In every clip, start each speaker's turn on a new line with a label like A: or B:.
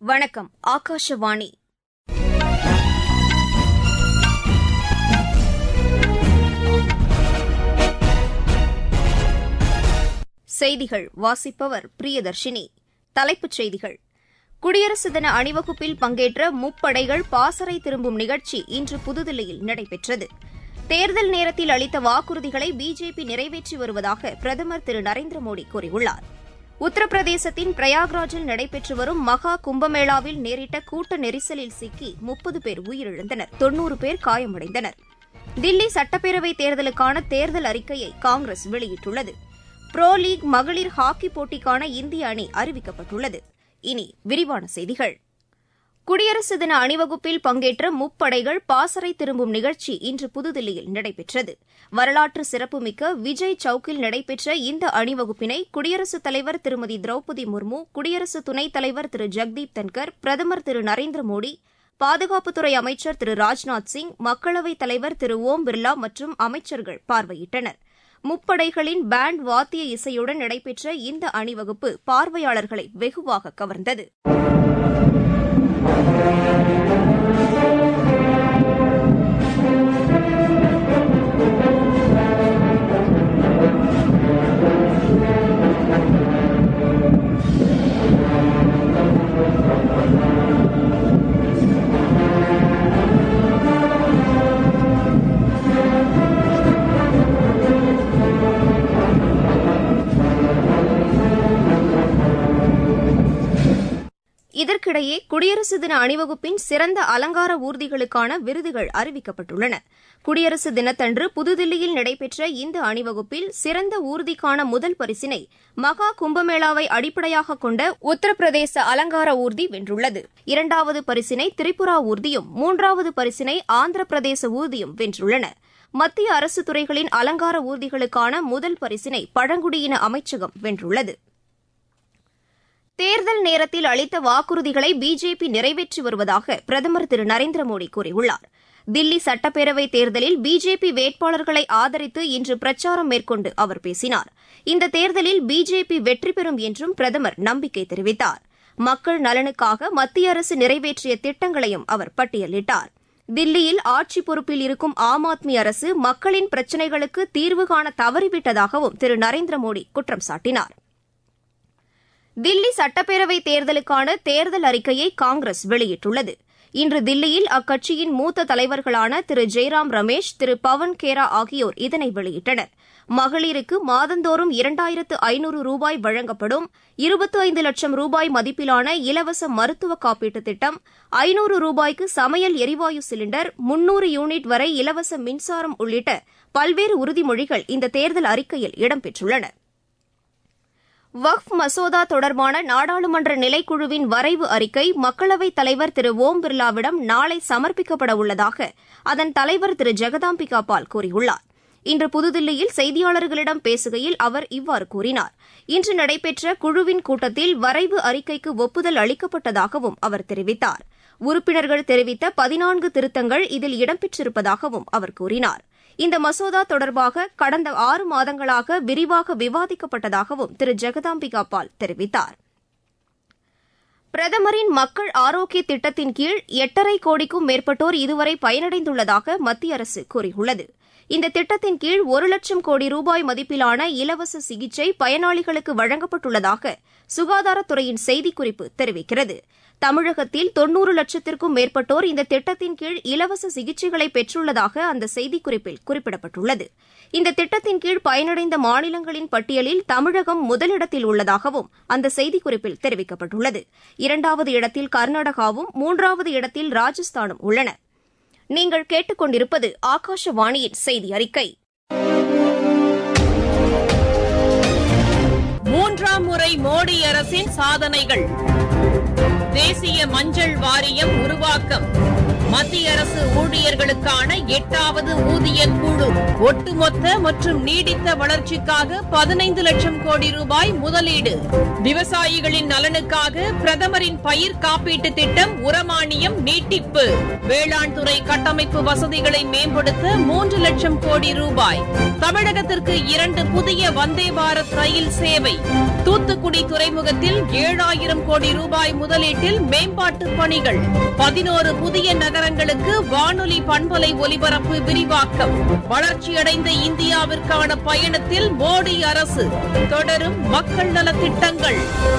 A: வணக்கம் ஆகாஷவாணி செய்திகள் வாசிப்பவர் பிரியதர்ஷினி தலைப்புச் செய்திகள் குடியரசு தின அணிவகுப்பில் பங்கேற்ற முப்படைகள் பாசறை திரும்பும் நிகழ்ச்சி இன்று புதுதில்லியில் நடைபெற்றது தேர்தல் நேரத்தில் அளித்த வாக்குறுதிகளை பிஜேபி நிறைவேற்றி வருவதாக பிரதமர் திரு நரேந்திர மோடி கூறியுள்ளார் உத்தரப்பிரதேசத்தின் பிரயாக்ராஜில் நடைபெற்று வரும் மகா கும்பமேளாவில் நேரிட்ட கூட்ட நெரிசலில் சிக்கி முப்பது பேர் உயிரிழந்தனர் தொன்னூறு பேர் காயமடைந்தனர் தில்லி சட்டப்பேரவைத் தேர்தலுக்கான தேர்தல் அறிக்கையை காங்கிரஸ் வெளியிட்டுள்ளது புரோ லீக் மகளிர் ஹாக்கி போட்டிக்கான இந்திய அணி அறிவிக்கப்பட்டுள்ளது இனி விரிவான செய்திகள் குடியரசு தின அணிவகுப்பில் பங்கேற்ற முப்படைகள் பாசறை திரும்பும் நிகழ்ச்சி இன்று புதுதில்லியில் நடைபெற்றது வரலாற்று சிறப்புமிக்க விஜய் சவுக்கில் நடைபெற்ற இந்த அணிவகுப்பினை குடியரசுத் தலைவர் திருமதி திரௌபதி முர்மு குடியரசு துணைத் தலைவர் திரு ஜெக்தீப் தன்கர் பிரதமர் திரு நரேந்திர மோடி பாதுகாப்புத்துறை அமைச்சர் திரு ராஜ்நாத் சிங் மக்களவைத் தலைவர் திரு ஓம் பிர்லா மற்றும் அமைச்சர்கள் பார்வையிட்டனர் முப்படைகளின் பேண்ட் வாத்திய இசையுடன் நடைபெற்ற இந்த அணிவகுப்பு பார்வையாளர்களை வெகுவாக கவர்ந்தது இதற்கிடையே குடியரசு தின அணிவகுப்பின் சிறந்த அலங்கார ஊர்திகளுக்கான விருதுகள் அறிவிக்கப்பட்டுள்ளன குடியரசு தினத்தன்று புதுதில்லியில் நடைபெற்ற இந்த அணிவகுப்பில் சிறந்த ஊர்திக்கான முதல் பரிசினை மகா கும்பமேளாவை அடிப்படையாக கொண்ட உத்தரப்பிரதேச அலங்கார ஊர்தி வென்றுள்ளது இரண்டாவது பரிசினை திரிபுரா ஊர்தியும் மூன்றாவது பரிசினை ஆந்திர பிரதேச ஊர்தியும் வென்றுள்ளன மத்திய அரசு துறைகளின் அலங்கார ஊர்திகளுக்கான முதல் பரிசினை பழங்குடியின அமைச்சகம் வென்றுள்ளது தேர்தல் நேரத்தில் அளித்த வாக்குறுதிகளை பிஜேபி நிறைவேற்றி வருவதாக பிரதமர் திரு நரேந்திர மோடி கூறியுள்ளார் தில்லி சட்டப்பேரவைத் தேர்தலில் பிஜேபி வேட்பாளர்களை ஆதரித்து இன்று பிரச்சாரம் மேற்கொண்டு அவர் பேசினார் இந்த தேர்தலில் பிஜேபி வெற்றி பெறும் என்றும் பிரதமர் நம்பிக்கை தெரிவித்தார் மக்கள் நலனுக்காக மத்திய அரசு நிறைவேற்றிய திட்டங்களையும் அவர் பட்டியலிட்டார் தில்லியில் ஆட்சி பொறுப்பில் இருக்கும் ஆம் ஆத்மி அரசு மக்களின் பிரச்சினைகளுக்கு தீர்வு காண தவறிவிட்டதாகவும் திரு நரேந்திர மோடி குற்றம் சாட்டினார் தில்லி சட்டப்பேரவைத் தேர்தலுக்கான தேர்தல் அறிக்கையை காங்கிரஸ் வெளியிட்டுள்ளது இன்று தில்லியில் அக்கட்சியின் மூத்த தலைவர்களான திரு ஜெய்ராம் ரமேஷ் திரு பவன் கேரா ஆகியோர் இதனை வெளியிட்டனர் மகளிருக்கு மாதந்தோறும் இரண்டாயிரத்து ஐநூறு ரூபாய் வழங்கப்படும் இருபத்தி ஐந்து லட்சம் ரூபாய் மதிப்பிலான இலவச மருத்துவ காப்பீட்டுத் திட்டம் ஐநூறு ரூபாய்க்கு சமையல் எரிவாயு சிலிண்டர் முன்னூறு யூனிட் வரை இலவச மின்சாரம் உள்ளிட்ட பல்வேறு உறுதிமொழிகள் இந்த தேர்தல் அறிக்கையில் இடம்பெற்றுள்ளன வக்ஃப் மசோதா தொடர்பான நாடாளுமன்ற நிலைக்குழுவின் வரைவு அறிக்கை மக்களவைத் தலைவர் திரு ஓம் பிர்லாவிடம் நாளை சமர்ப்பிக்கப்பட உள்ளதாக அதன் தலைவர் திரு ஜெகதாம்பிகா பால் கூறியுள்ளார் இன்று புதுதில்லியில் செய்தியாளர்களிடம் பேசுகையில் அவர் இவ்வாறு கூறினார் இன்று நடைபெற்ற குழுவின் கூட்டத்தில் வரைவு அறிக்கைக்கு ஒப்புதல் அளிக்கப்பட்டதாகவும் அவர் தெரிவித்தார் உறுப்பினர்கள் தெரிவித்த பதினான்கு திருத்தங்கள் இதில் இடம்பெற்றிருப்பதாகவும் அவர் கூறினார் இந்த மசோதா தொடர்பாக கடந்த ஆறு மாதங்களாக விரிவாக விவாதிக்கப்பட்டதாகவும் திரு ஜெகதாம்பிகா பால் தெரிவித்தார் பிரதமரின் மக்கள் ஆரோக்கிய திட்டத்தின் கீழ் எட்டரை கோடிக்கும் மேற்பட்டோர் இதுவரை பயனடைந்துள்ளதாக மத்திய அரசு கூறியுள்ளது இந்த திட்டத்தின் கீழ் ஒரு லட்சம் கோடி ரூபாய் மதிப்பிலான இலவச சிகிச்சை பயனாளிகளுக்கு வழங்கப்பட்டுள்ளதாக சுகாதாரத்துறையின் செய்திக்குறிப்பு தெரிவிக்கிறது தமிழகத்தில் தொன்னூறு லட்சத்திற்கும் மேற்பட்டோர் இந்த திட்டத்தின் கீழ் இலவச சிகிச்சைகளை பெற்றுள்ளதாக அந்த செய்திக்குறிப்பில் குறிப்பிடப்பட்டுள்ளது இந்த திட்டத்தின் கீழ் பயனடைந்த மாநிலங்களின் பட்டியலில் தமிழகம் முதலிடத்தில் உள்ளதாகவும் அந்த செய்திக்குறிப்பில் தெரிவிக்கப்பட்டுள்ளது இரண்டாவது இடத்தில் கர்நாடகாவும் மூன்றாவது இடத்தில் ராஜஸ்தானும் உள்ளன நீங்கள் கேட்டுக்கொண்டிருப்பது ஆகாஷவாணியின் செய்தி அறிக்கை
B: மூன்றாம் முறை மோடி அரசின் சாதனைகள் தேசிய மஞ்சள் வாரியம் உருவாக்கம் மத்திய அரசு ஊழியர்களுக்கான எட்டாவது ஊதிய குழு ஒட்டுமொத்த மற்றும் நீடித்த வளர்ச்சிக்காக பதினைந்து லட்சம் கோடி ரூபாய் முதலீடு விவசாயிகளின் நலனுக்காக பிரதமரின் பயிர் காப்பீட்டு திட்டம் உரமானியம் நீட்டிப்பு வேளாண் துறை கட்டமைப்பு வசதிகளை மேம்படுத்த மூன்று லட்சம் கோடி ரூபாய் தமிழகத்திற்கு இரண்டு புதிய வந்தே பாரத் ரயில் சேவை தூத்துக்குடி துறைமுகத்தில் ஏழாயிரம் கோடி ரூபாய் முதலீட்டில் மேம்பாட்டு பணிகள் பதினோரு புதிய நகரங்களுக்கு வானொலி பண்பலை ஒலிபரப்பு விரிவாக்கம் வளர்ச்சியடைந்த இந்தியாவிற்கான பயணத்தில் மோடி அரசு தொடரும் மக்கள் நலத் திட்டங்கள்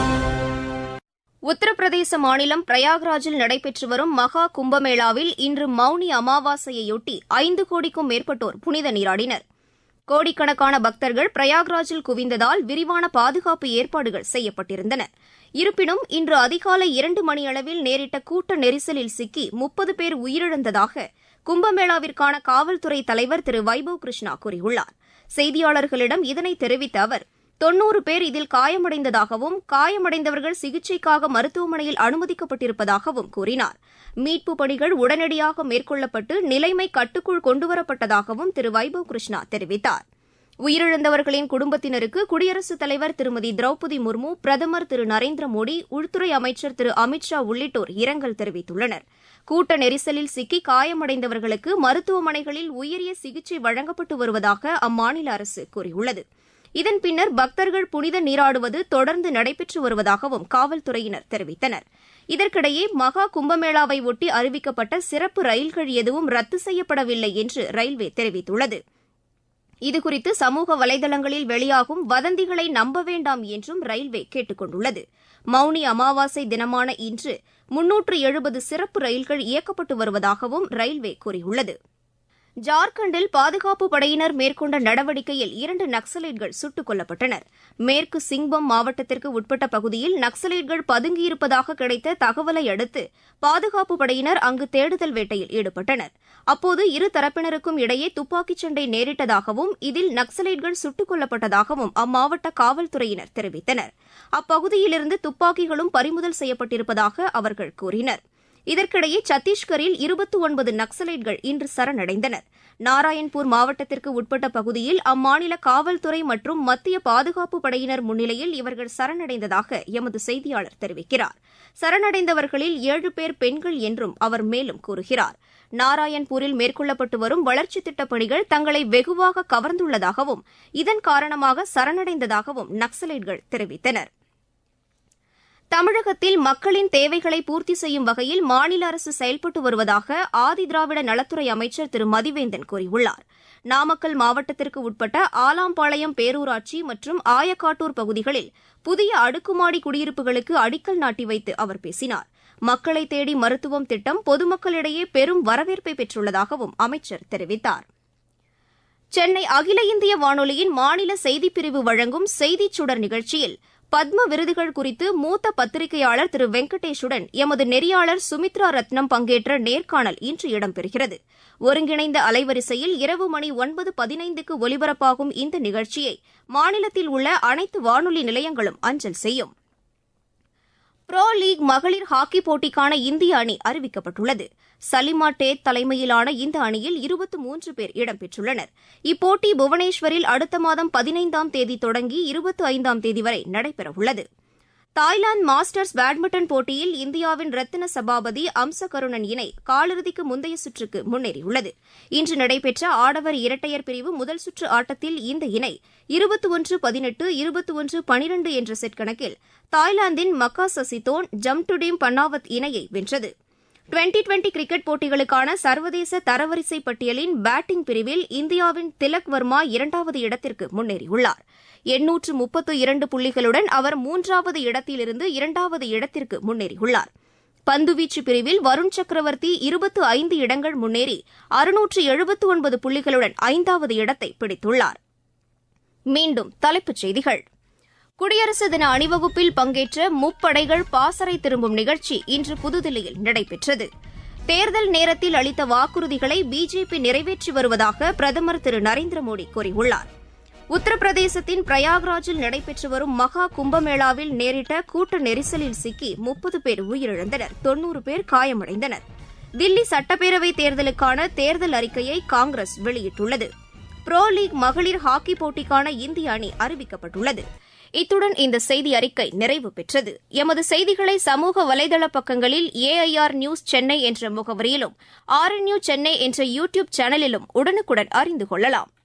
A: உத்தரப்பிரதேச மாநிலம் பிரயாக்ராஜில் நடைபெற்று வரும் மகா கும்பமேளாவில் இன்று மௌனி அமாவாசையொட்டி ஐந்து கோடிக்கும் மேற்பட்டோர் புனித நீராடினர் கோடிக்கணக்கான பக்தர்கள் பிரயாக்ராஜில் குவிந்ததால் விரிவான பாதுகாப்பு ஏற்பாடுகள் செய்யப்பட்டிருந்தன இருப்பினும் இன்று அதிகாலை இரண்டு மணியளவில் நேரிட்ட கூட்ட நெரிசலில் சிக்கி முப்பது பேர் உயிரிழந்ததாக கும்பமேளாவிற்கான காவல்துறை தலைவர் திரு வைபவ் கிருஷ்ணா கூறியுள்ளார் செய்தியாளர்களிடம் இதனை தெரிவித்த அவர் தொன்னூறு பேர் இதில் காயமடைந்ததாகவும் காயமடைந்தவர்கள் சிகிச்சைக்காக மருத்துவமனையில் அனுமதிக்கப்பட்டிருப்பதாகவும் கூறினார் மீட்புப் பணிகள் உடனடியாக மேற்கொள்ளப்பட்டு நிலைமை கட்டுக்குள் கொண்டுவரப்பட்டதாகவும் திரு வைபவ் கிருஷ்ணா தெரிவித்தார் உயிரிழந்தவர்களின் குடும்பத்தினருக்கு குடியரசுத் தலைவர் திருமதி திரௌபதி முர்மு பிரதமர் திரு நரேந்திர மோடி உள்துறை அமைச்சர் திரு அமித் ஷா உள்ளிட்டோர் இரங்கல் தெரிவித்துள்ளனர் கூட்ட நெரிசலில் சிக்கி காயமடைந்தவர்களுக்கு மருத்துவமனைகளில் உயரிய சிகிச்சை வழங்கப்பட்டு வருவதாக அம்மாநில அரசு கூறியுள்ளது இதன் பின்னர் பக்தர்கள் புனித நீராடுவது தொடர்ந்து நடைபெற்று வருவதாகவும் காவல்துறையினர் தெரிவித்தனர் இதற்கிடையே மகா கும்பமேளாவை ஒட்டி அறிவிக்கப்பட்ட சிறப்பு ரயில்கள் எதுவும் ரத்து செய்யப்படவில்லை என்று ரயில்வே தெரிவித்துள்ளது இதுகுறித்து சமூக வலைதளங்களில் வெளியாகும் வதந்திகளை நம்ப வேண்டாம் என்றும் ரயில்வே கேட்டுக் கொண்டுள்ளது மௌனி அமாவாசை தினமான இன்று முன்னூற்று எழுபது சிறப்பு ரயில்கள் இயக்கப்பட்டு வருவதாகவும் ரயில்வே கூறியுள்ளது ஜார்க்கண்டில் பாதுகாப்பு படையினர் மேற்கொண்ட நடவடிக்கையில் இரண்டு நக்சலைட்கள் சுட்டுக் கொல்லப்பட்டனர் மேற்கு சிங்பம் மாவட்டத்திற்கு உட்பட்ட பகுதியில் நக்சலைட்கள் பதுங்கியிருப்பதாக கிடைத்த தகவலை அடுத்து பாதுகாப்பு படையினர் அங்கு தேடுதல் வேட்டையில் ஈடுபட்டனர் அப்போது இரு தரப்பினருக்கும் இடையே துப்பாக்கிச் சண்டை நேரிட்டதாகவும் இதில் நக்சலைட்கள் சுட்டுக் கொல்லப்பட்டதாகவும் அம்மாவட்ட காவல்துறையினர் தெரிவித்தனர் அப்பகுதியிலிருந்து துப்பாக்கிகளும் பறிமுதல் செய்யப்பட்டிருப்பதாக அவர்கள் கூறினர் இதற்கிடையே சத்தீஸ்கரில் இருபத்தி ஒன்பது நக்சலைட்கள் இன்று சரணடைந்தனர் நாராயண்பூர் மாவட்டத்திற்கு உட்பட்ட பகுதியில் அம்மாநில காவல்துறை மற்றும் மத்திய பாதுகாப்பு படையினர் முன்னிலையில் இவர்கள் சரணடைந்ததாக எமது செய்தியாளர் தெரிவிக்கிறார் சரணடைந்தவர்களில் ஏழு பேர் பெண்கள் என்றும் அவர் மேலும் கூறுகிறார் நாராயண்பூரில் மேற்கொள்ளப்பட்டு வரும் வளர்ச்சித் திட்டப் பணிகள் தங்களை வெகுவாக கவர்ந்துள்ளதாகவும் இதன் காரணமாக சரணடைந்ததாகவும் நக்சலைட்கள் தெரிவித்தனா் தமிழகத்தில் மக்களின் தேவைகளை பூர்த்தி செய்யும் வகையில் மாநில அரசு செயல்பட்டு வருவதாக ஆதிதிராவிட நலத்துறை அமைச்சர் திரு மதிவேந்தன் கூறியுள்ளார் நாமக்கல் மாவட்டத்திற்கு உட்பட்ட ஆலாம்பாளையம் பேரூராட்சி மற்றும் ஆயக்காட்டூர் பகுதிகளில் புதிய அடுக்குமாடி குடியிருப்புகளுக்கு அடிக்கல் நாட்டி வைத்து அவர் பேசினார் மக்களை தேடி மருத்துவம் திட்டம் பொதுமக்களிடையே பெரும் வரவேற்பை பெற்றுள்ளதாகவும் அமைச்சர் தெரிவித்தார் சென்னை அகில இந்திய வானொலியின் மாநில செய்திப்பிரிவு வழங்கும் செய்திச் சுடர் நிகழ்ச்சியில் பத்ம விருதுகள் குறித்து மூத்த பத்திரிகையாளர் திரு வெங்கடேஷுடன் எமது நெறியாளர் சுமித்ரா ரத்னம் பங்கேற்ற நேர்காணல் இன்று இடம்பெறுகிறது ஒருங்கிணைந்த அலைவரிசையில் இரவு மணி ஒன்பது பதினைந்துக்கு ஒலிபரப்பாகும் இந்த நிகழ்ச்சியை மாநிலத்தில் உள்ள அனைத்து வானொலி நிலையங்களும் அஞ்சல் செய்யும் புரோ லீக் மகளிர் ஹாக்கி போட்டிக்கான இந்திய அணி அறிவிக்கப்பட்டுள்ளது சலிமா டேத் தலைமையிலான இந்த அணியில் இருபத்தி மூன்று பேர் இடம்பெற்றுள்ளனர் இப்போட்டி புவனேஸ்வரில் அடுத்த மாதம் பதினைந்தாம் தேதி தொடங்கி இருபத்தி ஐந்தாம் தேதி வரை நடைபெறவுள்ளது தாய்லாந்து மாஸ்டர்ஸ் பேட்மிண்டன் போட்டியில் இந்தியாவின் ரத்தின சபாபதி அம்சகருணன் இணை காலிறுதிக்கு முந்தைய சுற்றுக்கு முன்னேறியுள்ளது இன்று நடைபெற்ற ஆடவர் இரட்டையர் பிரிவு முதல் சுற்று ஆட்டத்தில் இந்த இணை இருபத்தி ஒன்று பதினெட்டு இருபத்தி ஒன்று பனிரண்டு என்ற செட் கணக்கில் தாய்லாந்தின் மக்கா சசிதோன் ஜம்டுடீம் பன்னாவத் இணையை வென்றது டுவெண்டி டுவெண்டி கிரிக்கெட் போட்டிகளுக்கான சர்வதேச தரவரிசை பட்டியலின் பேட்டிங் பிரிவில் இந்தியாவின் திலக் வர்மா இரண்டாவது இடத்திற்கு முன்னேறியுள்ளார் எண்ணூற்று முப்பத்து இரண்டு புள்ளிகளுடன் அவர் மூன்றாவது இடத்திலிருந்து இரண்டாவது இடத்திற்கு முன்னேறியுள்ளார் பந்துவீச்சு பிரிவில் வருண் சக்கரவர்த்தி இருபத்து ஐந்து இடங்கள் முன்னேறி அறுநூற்று எழுபத்து ஒன்பது புள்ளிகளுடன் ஐந்தாவது இடத்தை பிடித்துள்ளார் மீண்டும் தலைப்புச் செய்திகள் குடியரசு தின அணிவகுப்பில் பங்கேற்ற முப்படைகள் பாசறை திரும்பும் நிகழ்ச்சி இன்று புதுதில்லியில் நடைபெற்றது தேர்தல் நேரத்தில் அளித்த வாக்குறுதிகளை பிஜேபி நிறைவேற்றி வருவதாக பிரதமர் திரு நரேந்திர மோடி கூறியுள்ளார் உத்தரப்பிரதேசத்தின் பிரயாக்ராஜில் நடைபெற்று வரும் மகா கும்பமேளாவில் நேரிட்ட கூட்ட நெரிசலில் சிக்கி முப்பது பேர் உயிரிழந்தனர் தொன்னூறு பேர் காயமடைந்தனர் தில்லி சட்டப்பேரவைத் தேர்தலுக்கான தேர்தல் அறிக்கையை காங்கிரஸ் வெளியிட்டுள்ளது புரோ லீக் மகளிர் ஹாக்கி போட்டிக்கான இந்திய அணி அறிவிக்கப்பட்டுள்ளது இத்துடன் இந்த செய்தி அறிக்கை நிறைவு பெற்றது எமது செய்திகளை சமூக வலைதள பக்கங்களில் ஏஐஆர் நியூஸ் சென்னை என்ற முகவரியிலும் ஆர்என்யூ சென்னை என்ற யூ டியூப் சேனலிலும் உடனுக்குடன் அறிந்து கொள்ளலாம்